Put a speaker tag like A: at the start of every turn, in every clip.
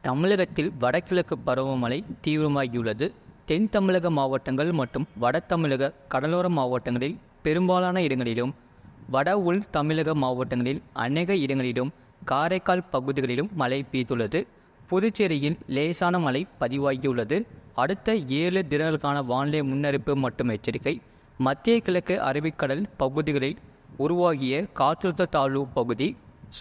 A: தமிழகத்தில் வடகிழக்கு பருவமழை தீவிரமாகியுள்ளது தென் தமிழக மாவட்டங்கள் மற்றும் வட தமிழக கடலோர மாவட்டங்களில் பெரும்பாலான இடங்களிலும் வட உள் தமிழக மாவட்டங்களில் அநேக இடங்களிலும் காரைக்கால் பகுதிகளிலும் மழை பெய்துள்ளது புதுச்சேரியில் லேசான மழை பதிவாகியுள்ளது அடுத்த ஏழு தினங்களுக்கான வானிலை முன்னறிப்பு மற்றும் எச்சரிக்கை மத்திய கிழக்கு அரபிக்கடல் பகுதிகளில் உருவாகிய காற்றழுத்த தாழ்வு பகுதி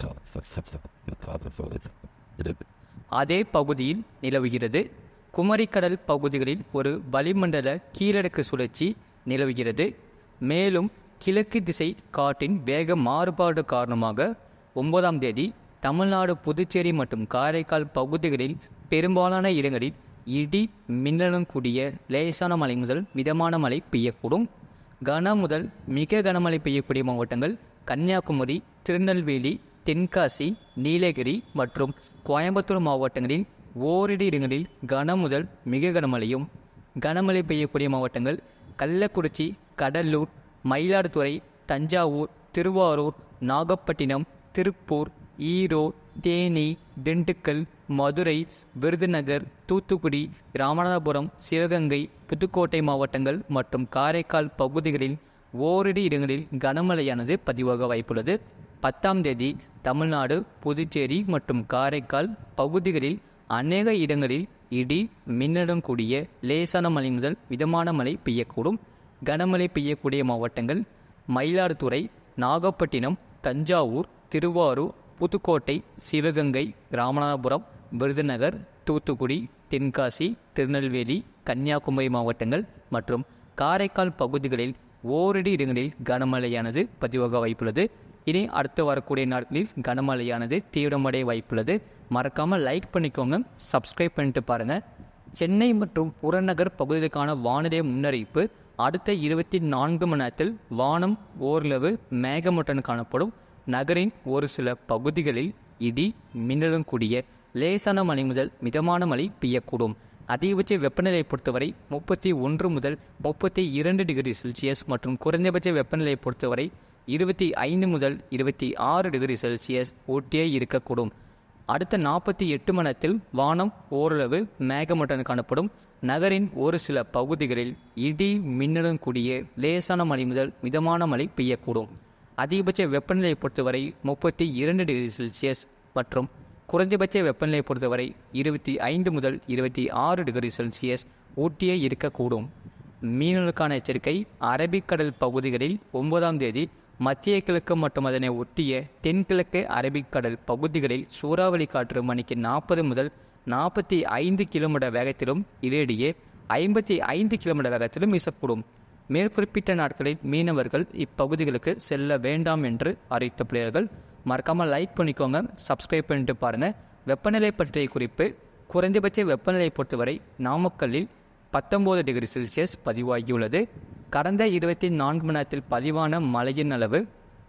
A: அதே பகுதியில் நிலவுகிறது குமரிக்கடல் பகுதிகளில் ஒரு வளிமண்டல கீழடுக்கு சுழற்சி நிலவுகிறது மேலும் கிழக்கு திசை காற்றின் வேக மாறுபாடு காரணமாக ஒன்பதாம் தேதி தமிழ்நாடு புதுச்சேரி மற்றும் காரைக்கால் பகுதிகளில் பெரும்பாலான இடங்களில் இடி மின்னலுடன் கூடிய லேசான மழை முதல் மிதமான மழை பெய்யக்கூடும் கன முதல் மிக கனமழை பெய்யக்கூடிய மாவட்டங்கள் கன்னியாகுமரி திருநெல்வேலி தென்காசி நீலகிரி மற்றும் கோயம்புத்தூர் மாவட்டங்களில் ஓரிரு இடங்களில் கன முதல் மிக கனமழையும் கனமழை பெய்யக்கூடிய மாவட்டங்கள் கள்ளக்குறிச்சி கடலூர் மயிலாடுதுறை தஞ்சாவூர் திருவாரூர் நாகப்பட்டினம் திருப்பூர் ஈரோடு தேனி திண்டுக்கல் மதுரை விருதுநகர் தூத்துக்குடி ராமநாதபுரம் சிவகங்கை புதுக்கோட்டை மாவட்டங்கள் மற்றும் காரைக்கால் பகுதிகளில் ஓரிரு இடங்களில் கனமழையானது பதிவாக வாய்ப்புள்ளது பத்தாம் தேதி தமிழ்நாடு புதுச்சேரி மற்றும் காரைக்கால் பகுதிகளில் அநேக இடங்களில் இடி மின்னலுடன் கூடிய லேசான மழை முதல் மிதமான மழை பெய்யக்கூடும் கனமழை பெய்யக்கூடிய மாவட்டங்கள் மயிலாடுதுறை நாகப்பட்டினம் தஞ்சாவூர் திருவாரூர் புதுக்கோட்டை சிவகங்கை ராமநாதபுரம் விருதுநகர் தூத்துக்குடி தென்காசி திருநெல்வேலி கன்னியாகுமரி மாவட்டங்கள் மற்றும் காரைக்கால் பகுதிகளில் ஓரிரு இடங்களில் கனமழையானது பதிவாக வாய்ப்புள்ளது இனி அடுத்து வரக்கூடிய நாட்களில் கனமழையானது தீவிரமடைய வாய்ப்புள்ளது மறக்காமல் லைக் பண்ணிக்கோங்க சப்ஸ்கிரைப் பண்ணிட்டு பாருங்கள் சென்னை மற்றும் புறநகர் பகுதிகளுக்கான வானிலை முன்னறிவிப்பு அடுத்த இருபத்தி நான்கு மணி நேரத்தில் வானம் ஓரளவு மேகமூட்டன் காணப்படும் நகரின் ஒரு சில பகுதிகளில் இடி மின்னலும் கூடிய லேசான மழை முதல் மிதமான மழை பெய்யக்கூடும் அதிகபட்ச வெப்பநிலையை பொறுத்தவரை முப்பத்தி ஒன்று முதல் முப்பத்தி இரண்டு டிகிரி செல்சியஸ் மற்றும் குறைந்தபட்ச வெப்பநிலையை பொறுத்தவரை இருபத்தி ஐந்து முதல் இருபத்தி ஆறு டிகிரி செல்சியஸ் ஒட்டியே இருக்கக்கூடும் அடுத்த நாற்பத்தி எட்டு மணி நேரத்தில் வானம் ஓரளவு மேகமூட்டம் காணப்படும் நகரின் ஒரு சில பகுதிகளில் இடி மின்னலுடன் கூடிய லேசான மழை முதல் மிதமான மழை பெய்யக்கூடும் அதிகபட்ச வெப்பநிலையை பொறுத்தவரை முப்பத்தி இரண்டு டிகிரி செல்சியஸ் மற்றும் குறைந்தபட்ச வெப்பநிலையை பொறுத்தவரை இருபத்தி ஐந்து முதல் இருபத்தி ஆறு டிகிரி செல்சியஸ் ஊட்டியே இருக்கக்கூடும் மீனவர்களுக்கான எச்சரிக்கை அரபிக்கடல் பகுதிகளில் ஒன்பதாம் தேதி மத்திய கிழக்கு மற்றும் அதனை ஒட்டிய தென்கிழக்கு அரபிக்கடல் பகுதிகளில் சூறாவளி காற்று மணிக்கு நாற்பது முதல் நாற்பத்தி ஐந்து கிலோமீட்டர் வேகத்திலும் இடையிடையே ஐம்பத்தி ஐந்து கிலோமீட்டர் வேகத்திலும் வீசக்கூடும் மேற்குறிப்பிட்ட நாட்களில் மீனவர்கள் இப்பகுதிகளுக்கு செல்ல வேண்டாம் என்று அறிவிக்கப்படுகிறார்கள் மறக்காமல் லைக் பண்ணிக்கோங்க சப்ஸ்கிரைப் பண்ணிட்டு பாருங்கள் வெப்பநிலை பற்றிய குறிப்பு குறைந்தபட்ச வெப்பநிலை பொறுத்தவரை நாமக்கல்லில் பத்தொம்போது டிகிரி செல்சியஸ் பதிவாகியுள்ளது கடந்த இருபத்தி நான்கு மணி நேரத்தில் பதிவான மழையின் அளவு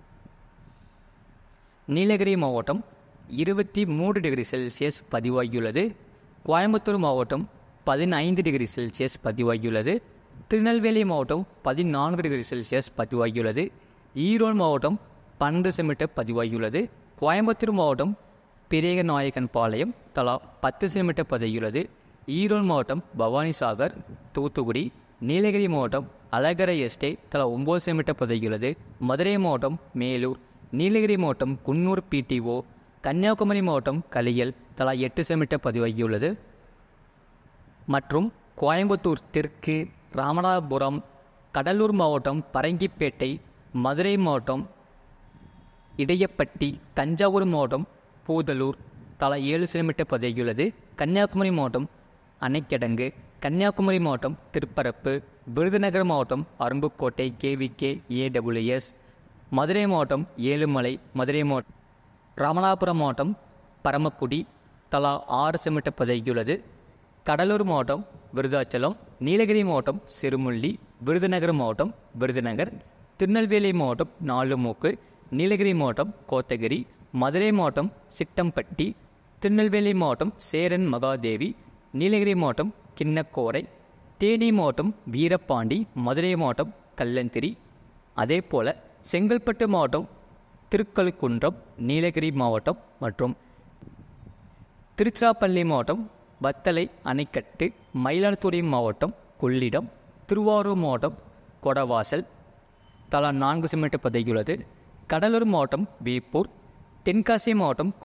A: நீலகிரி மாவட்டம் இருபத்தி மூன்று டிகிரி செல்சியஸ் பதிவாகியுள்ளது கோயம்புத்தூர் மாவட்டம் பதினைந்து டிகிரி செல்சியஸ் பதிவாகியுள்ளது திருநெல்வேலி மாவட்டம் பதினான்கு டிகிரி செல்சியஸ் பதிவாகியுள்ளது ஈரோடு மாவட்டம் பன்னெண்டு சென்டிமீட்டர் பதிவாகியுள்ளது கோயம்புத்தூர் மாவட்டம் பெரிய நாயக்கன் பாளையம் தலா பத்து சென்டிமீட்டர் பதிவாகியுள்ளது ஈரோடு மாவட்டம் பவானிசாகர் தூத்துக்குடி நீலகிரி மாவட்டம் அழகரை எஸ்டேட் தலா ஒம்பது சென்டிமீட்டர் பதிவாகியுள்ளது மதுரை மாவட்டம் மேலூர் நீலகிரி மாவட்டம் குன்னூர் பிடிஓ கன்னியாகுமரி மாவட்டம் கலியல் தலா எட்டு சென்டிமீட்டர் பதிவாகியுள்ளது மற்றும் கோயம்புத்தூர் தெற்கு ராமநாதபுரம் கடலூர் மாவட்டம் பரங்கிப்பேட்டை மதுரை மாவட்டம் இடையப்பட்டி தஞ்சாவூர் மாவட்டம் பூதலூர் தலா ஏழு சென்டிமீட்டர் பதிவாகியுள்ளது கன்னியாகுமரி மாவட்டம் அணைக்கடங்கு கன்னியாகுமரி மாவட்டம் திருப்பரப்பு விருதுநகர் மாவட்டம் அரும்புக்கோட்டை கேவிகே ஏடபிள்யூஎஸ் மதுரை மாவட்டம் ஏழுமலை மதுரை மாவட்டம் ராமநாதபுரம் மாவட்டம் பரமக்குடி தலா ஆறு சென்டிமீட்டர் பதிவாகியுள்ளது கடலூர் மாவட்டம் விருதாச்சலம் நீலகிரி மாவட்டம் சிறுமுள்ளி விருதுநகர் மாவட்டம் விருதுநகர் திருநெல்வேலி மாவட்டம் நாலுமூக்கு நீலகிரி மாவட்டம் கோத்தகிரி மதுரை மாவட்டம் சிட்டம்பட்டி திருநெல்வேலி மாவட்டம் சேரன் மகாதேவி நீலகிரி மாவட்டம் கிண்ணக்கோரை தேனி மாவட்டம் வீரபாண்டி மதுரை மாவட்டம் கல்லந்திரி அதே போல் செங்கல்பட்டு மாவட்டம் திருக்கழுக்குன்றம் நீலகிரி மாவட்டம் மற்றும் திருச்சிராப்பள்ளி மாவட்டம் வத்தலை அணைக்கட்டு மயிலாடுதுறை மாவட்டம் கொள்ளிடம் திருவாரூர் மாவட்டம் கொடவாசல் தலா நான்கு சிமெண்ட் பதவியுள்ளது கடலூர் மாவட்டம் வேப்பூர் தென்காசி மாவட்டம்